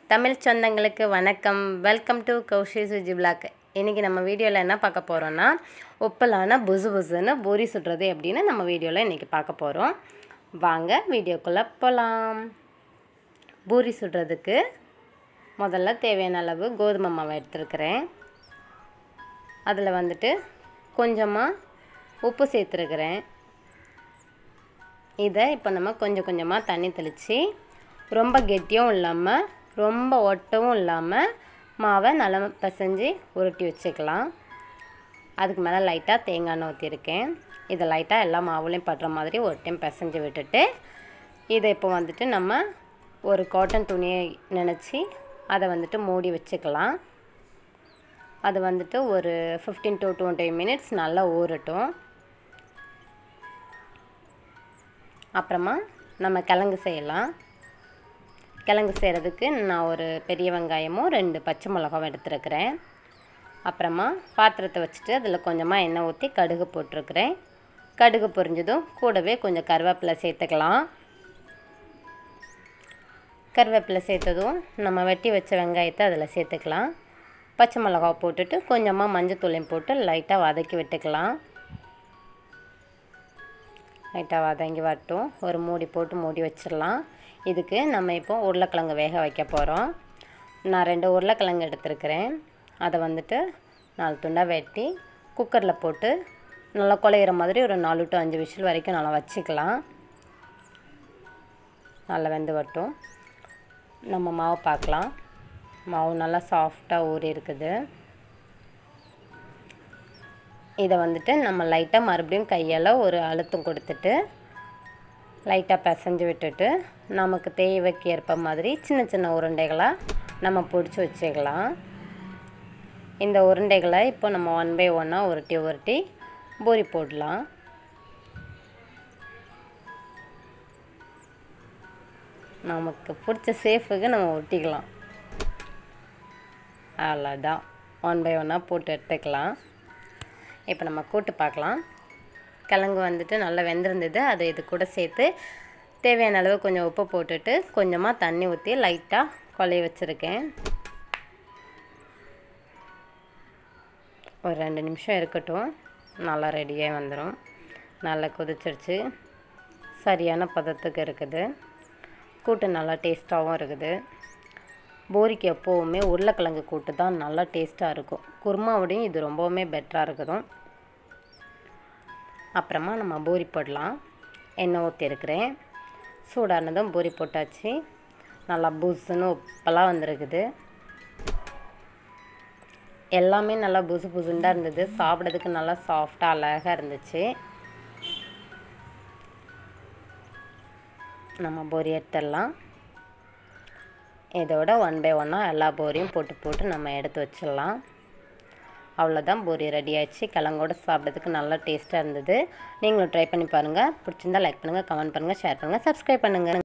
தமிழ் சொந்தங்களுக்கு வணக்கம் welcome to Kaushi Suji blog இன்றைக்கி நம்ம வீடியோவில் என்ன பார்க்க போகிறோன்னா உப்பலான புசு புசுன்னு பூரி சுடுறது எப்படின்னு நம்ம வீடியோவில் இன்றைக்கி பார்க்க போகிறோம் வாங்க வீடியோக்குள்ளே போகலாம் பூரி சுடுறதுக்கு முதல்ல தேவையான அளவு கோதுமை மாவு எடுத்துருக்கிறேன் அதில் வந்துட்டு கொஞ்சமாக உப்பு சேர்த்துருக்கிறேன் இதை இப்போ நம்ம கொஞ்சம் கொஞ்சமாக தண்ணி தெளித்து ரொம்ப கெட்டியும் இல்லாமல் ரொம்ப ஒட்டவும் இல்லாமல் மாவை நல்லா பிசைஞ்சு உருட்டி வச்சுக்கலாம் அதுக்கு மேலே லைட்டாக தேங்காய் எண்ணெய் ஊற்றிருக்கேன் இதை லைட்டாக எல்லா மாவுலையும் படுற மாதிரி ஒரு டைம் பிசைஞ்சு விட்டுட்டு இதை இப்போ வந்துட்டு நம்ம ஒரு காட்டன் துணியை நினச்சி அதை வந்துட்டு மூடி வச்சுக்கலாம் அது வந்துட்டு ஒரு ஃபிஃப்டீன் டு டுவெண்ட்டி மினிட்ஸ் நல்லா ஊறட்டும் அப்புறமா நம்ம கிழங்கு செய்யலாம் கிழங்கு செய்கிறதுக்கு நான் ஒரு பெரிய வெங்காயமும் ரெண்டு பச்சை மிளகாவும் எடுத்துருக்கிறேன் அப்புறமா பாத்திரத்தை வச்சுட்டு அதில் கொஞ்சமாக எண்ணெய் ஊற்றி கடுகு போட்டிருக்கிறேன் கடுகு பொரிஞ்சதும் கூடவே கொஞ்சம் கருவேப்பிலை சேர்த்துக்கலாம் கருவேப்பிலை சேர்த்ததும் நம்ம வெட்டி வச்ச வெங்காயத்தை அதில் சேர்த்துக்கலாம் பச்சை மிளகா போட்டுட்டு கொஞ்சமாக மஞ்சத்தூளையும் போட்டு லைட்டாக வதக்கி விட்டுக்கலாம் லைட்டாக வதங்கி வரட்டும் ஒரு மூடி போட்டு மூடி வச்சிடலாம் இதுக்கு நம்ம இப்போ உருளைக்கிழங்கு வேக வைக்க போகிறோம் நான் ரெண்டு உருளைக்கிழங்கு எடுத்துருக்கிறேன் அதை வந்துட்டு நாலு துண்டாக வெட்டி குக்கரில் போட்டு நல்லா குழையிற மாதிரி ஒரு நாலு டு அஞ்சு விசில் வரைக்கும் நல்லா வச்சுக்கலாம் நல்லா வெந்து வரட்டும் நம்ம மாவு பார்க்கலாம் மாவு நல்லா சாஃப்டாக ஊறி இருக்குது இதை வந்துட்டு நம்ம லைட்டாக மறுபடியும் கையால் ஒரு அழுத்தம் கொடுத்துட்டு லைட்டாக பிசைஞ்சு விட்டுட்டு நமக்கு தேவைக்கு ஏற்ப மாதிரி சின்ன சின்ன உருண்டைகளாக நம்ம பிடிச்சி வச்சுக்கலாம் இந்த உருண்டைகளை இப்போ நம்ம ஒன் பை ஒன்னாக உருட்டி உருட்டி பூரி போடலாம் நமக்கு பிடிச்ச சேஃபுக்கு நம்ம ஒட்டிக்கலாம் அவ்வளோதான் ஒன் பை ஒன்னாக போட்டு எடுத்துக்கலாம் இப்போ நம்ம கூட்டு பார்க்கலாம் கிழங்கு வந்துட்டு நல்லா வெந்திருந்தது அதை இது கூட சேர்த்து தேவையான அளவு கொஞ்சம் உப்பு போட்டுட்டு கொஞ்சமாக தண்ணி ஊற்றி லைட்டாக கொலைய வச்சுருக்கேன் ஒரு ரெண்டு நிமிஷம் இருக்கட்டும் நல்லா ரெடியாக வந்துடும் நல்லா கொதிச்சிருச்சு சரியான பதத்துக்கு இருக்குது கூட்டு நல்லா டேஸ்ட்டாகவும் இருக்குது பூரிக்கு எப்போவுமே உருளைக்கிழங்கு கூட்டு தான் நல்லா டேஸ்ட்டாக இருக்கும் குருமாவோடையும் இது ரொம்பவுமே பெட்டராக இருக்குதும் அப்புறமா நம்ம பூரி போடலாம் எண்ணெய் ஊற்றிருக்கிறேன் சூடானதும் பூரி போட்டாச்சு நல்லா புசுன்னு உப்பெல்லாம் வந்திருக்குது எல்லாமே நல்லா புசு புசுண்டாக இருந்தது சாப்பிட்றதுக்கு நல்லா சாஃப்டாக அழகாக இருந்துச்சு நம்ம பூரி எடுத்துடலாம் இதோட ஒன் பை ஒன்னாக எல்லா பூரியும் போட்டு போட்டு நம்ம எடுத்து வச்சிடலாம் அவ்வளோதான் பூரி ரெடி ஆயிடுச்சு கிழங்கோட சாப்பிட்றதுக்கு நல்லா டேஸ்ட்டாக இருந்தது நீங்களும் ட்ரை பண்ணி பாருங்கள் பிடிச்சிருந்தா லைக் பண்ணுங்கள் கமெண்ட் பண்ணுங்கள் ஷேர் பண்ணுங்கள் சப்ஸ்கிரைப் பண்ணுங்கள்